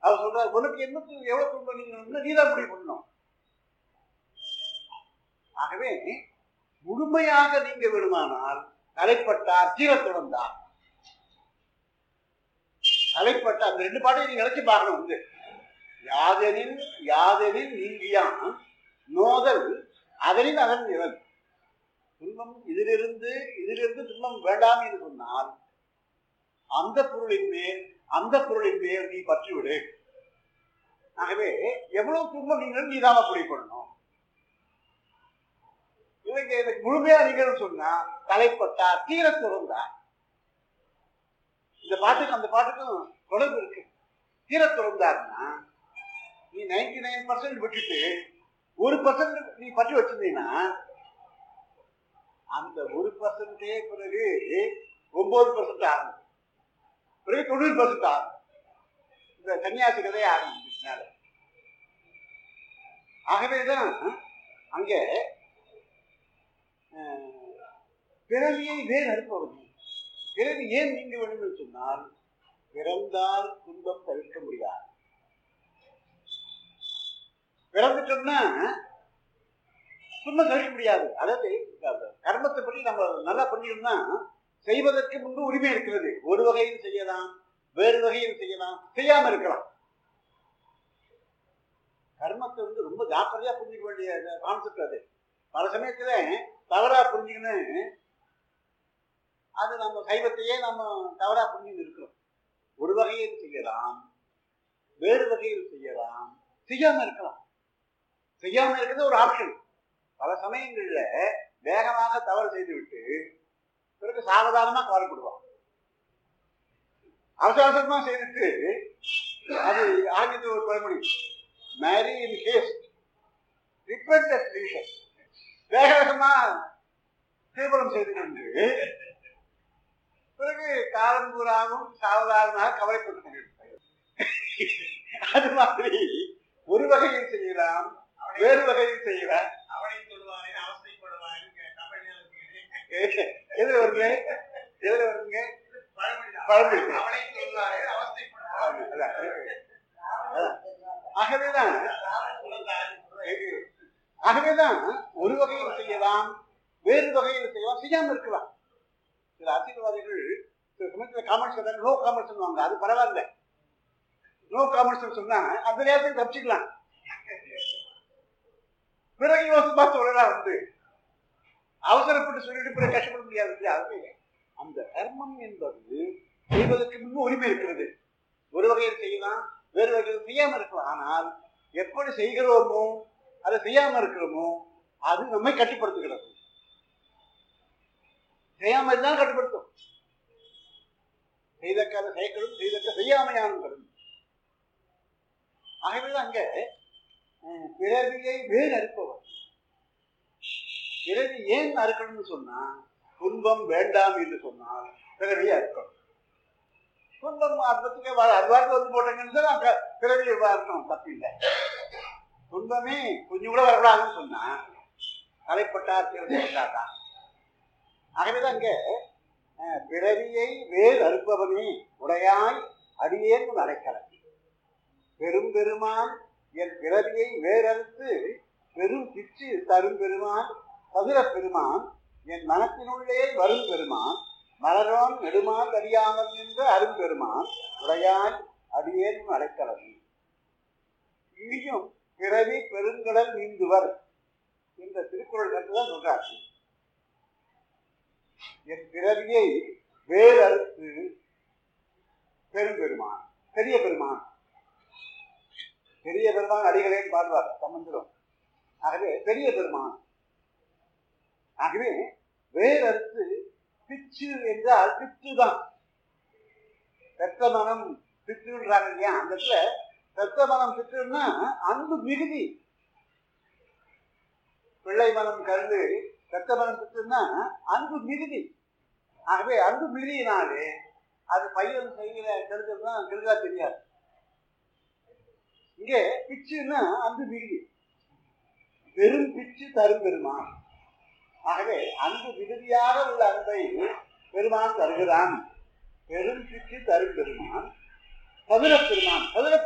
அவர் சொல்றாரு உனக்கு என்ன து- எவ்வளவு துன்பம் நீங்க நீதான் முடிவு பண்ணணும் ஆகவே முழுமையாக நீங்க விடுமானால் தலைப்பட்டார் தீரத்துடந்தார் தலைப்பட்ட அந்த ரெண்டு பாட்டையும் நீங்க நினைச்சு பார்க்கணும் வந்து யாதெனின் யாதெனின் நீங்கியான் நோதல் அதனின் அதன் நிழல் துன்பம் இதிலிருந்து இதிலிருந்து துன்பம் வேண்டாம் என்று சொன்னால் அந்த பொருளின் மேல் அந்த பொருளின் மேல் நீ பற்றி விடு ஆகவே எவ்வளவு துன்பம் நீங்கள் நீதாம பிடிக்கணும் இவங்க எனக்கு முழுமையா நீங்கள் சொன்னா தலைப்பட்டா தீர துறந்தார் இந்த பாட்டுக்கு அந்த பாட்டுக்கும் தொடர்பு இருக்கு தீர துறந்தார்னா நீ நைன்டி நைன் பர்சன்ட் விட்டுட்டு ஒரு பர்சன்ட் நீ பற்றி வச்சிருந்தீங்கன்னா அந்த ஒரு பர்சன்டே பிறகு ஒன்பது பர்சன்ட் ஆகும் பிறகு தொண்ணூறு பர்சன்ட் ஆகும் இந்த சன்னியாசி கதையே ஆகும் பின்னால. ஆகவேதான் அங்கே அஹ், பிறவியை வேறு அறுப்பவது பிறவி ஏன் நீங்க வேண்டும் என்று சொன்னால் பிறந்தால் துன்பம் தவிர்க்க முடியாது பிறந்துட்டோம்னா துன்பம் தவிர்க்க முடியாது அதாவது அந்த கர்மத்தை பற்றி நம்ம நல்லா புரிஞ்சுக்கணும்னா செய்வதற்கு முன்பு உரிமை இருக்கிறது ஒரு வகையில் செய்யலாம் வேறு வகையில் செய்யலாம் செய்யாம இருக்கலாம் கர்மத்தை வந்து ரொம்ப ஜாக்கிரதையா புரிஞ்சுக்க வேண்டிய கான்செப்ட் அது பல சமயத்துல தவறா புரிஞ்சுக்கணும் அது நம்ம சைவத்தையே நம்ம தவறா புரிஞ்சுன்னு இருக்கிறோம் ஒரு வகையில் செய்யலாம் வேறு வகையில் செய்யலாம் செய்யாம இருக்கலாம் செய்யாம இருக்கிறது ஒரு ஆப்ஷன் பல சமயங்கள்ல வேகமாக தவறு செய்துவிட்டு பிறகு சாவதானமா கவலைப்படுவான் அவசர அவசரமா செய்துட்டு அது ஆங்கிலத்தில் ஒரு பழமொழி marry in haste repent at leisure வேக வேகமா திருமணம் செய்து கொண்டு பிறகு காலம் பூராவும் சாவதானமாக கவலைப்பட்டு கொண்டிருப்பார் அது மாதிரி ஒரு வகையில் செய்யலாம் வேறு வகையில் செய்யலாம் அவனை சொல்லுவாரே அவஸ்தைப்படுவாரு தமிழ்ல எதுல வருங்க எதுல வருங்க பழமொழிதான் பழமொழி. அவனை சொல்லுவாரே ஆமா, அவஸ்தைப்படுவாரு அதான். அதான். ஆகவேதான் ஆகவேதான் ஒரு வகையில் செய்யலாம் வேறு வகையில் செய்யலாம் செய்யாம இருக்கலாம் சில அரசியல்வாதிகள் சில சமயத்தில் காமர்ஸ் நோ காமர்ஸ் சொல்லுவாங்க அது பரவாயில்ல நோ காமர்ஸ் சொன்னா அந்த நேரத்துக்கு தப்பிச்சுக்கலாம் பிறகு யோசிப்பா சொல்லலாம் வந்து அவசரப்பட்டு சொல்லிட்டு பிறகு கஷ்டப்பட முடியாது இல்லையா? ஆகவே அந்த கர்மம் என்பது செய்வதற்கு முன்பு உரிமை இருக்கிறது ஒரு வகையில் செய்யலாம் வேறு வகையில் செய்யாம இருக்கலாம் ஆனால் எப்படி செய்கிறோமோ அதை செய்யாம இருக்கிறோமோ அது நம்மை கட்டுப்படுத்துகிறது செய்யாம இருந்தால் கட்டுப்படுத்தும் செய்தக்காத செய்யக்களும் செய்தக்க செய்யாமையானும் கடும் ஆகவே அங்க அஹ், பிறவியை வேறு அறுப்பவர் பிறவி ஏன் அறுக்கணும்னு சொன்னா துன்பம் வேண்டாம் என்று சொன்னால் பிறவியை அறுக்கணும் துன்பம் அர்த்தத்துக்கு அது வாட்டு வந்து போட்டாங்கன்னு சொன்னா அங்க பிறவியை அறுக்கணும் தப்பில்லை துன்பமே கொஞ்சம் கூட வரக்கூடாதுன்னு சொன்னா தலைப்பட்டார் திறக்கப்பட்டாதான் ஆகவேதான் அங்க அஹ், பிறவியை வேறு அறுப்பவனே உடையாய் அடியேன் உன் அடைக்கலம் பெரும் பெருமான் என் பிறவியை வேறறுத்து பெரும் பிச்சு தரும் பெருமான் சதுர பெருமான் என் மனத்தினுள்ளே வரும் பெருமான் மலரோன் நெடுமான் அறியாமல் நின்ற அரும்பெருமான் உடையாய் அடியேன் உன் அடைக்கலம் இங்கேயும் பிறவி பெருங்கடல் நீந்துவர் என்ற திருக்குறள் கருத்துதான் சொல்றார் என் பிறவியை வேறு அறுத்து பெரும்பெருமான் பெரிய பெருமான் பெரிய பெருமான் அடிகளேன்னு பாடுவார் சம்பந்தரும் ஆகவே பெரிய பெருமான் ஆகவே வேறறுத்து பிச்சு என்றால் பிச்சு தான் பெத்த மனம் பிச்சுன்றாங்க இல்லையா அந்த இடத்துல பெத்த மனம் பிச்சுன்னா அன்பு மிகுதி பிள்ளை மனம் கருது பெத்த மனம் பிச்சுன்னா அன்பு மிகுதி ஆகவே அன்பு மிகுதியினாலே அது பையன் செய்கிற கருதுன்னா கருதா தெரியாது இங்கே பிச்சுன்னா அன்பு மிகுதி பெரும் பிச்சு தரும் பெருமான் ஆகவே அன்பு மிகுதியாக உள்ள அன்பை பெருமான் தருகிறான் பெரும் பிச்சு தரும் பெருமான் சதுர பெருமான் சதுர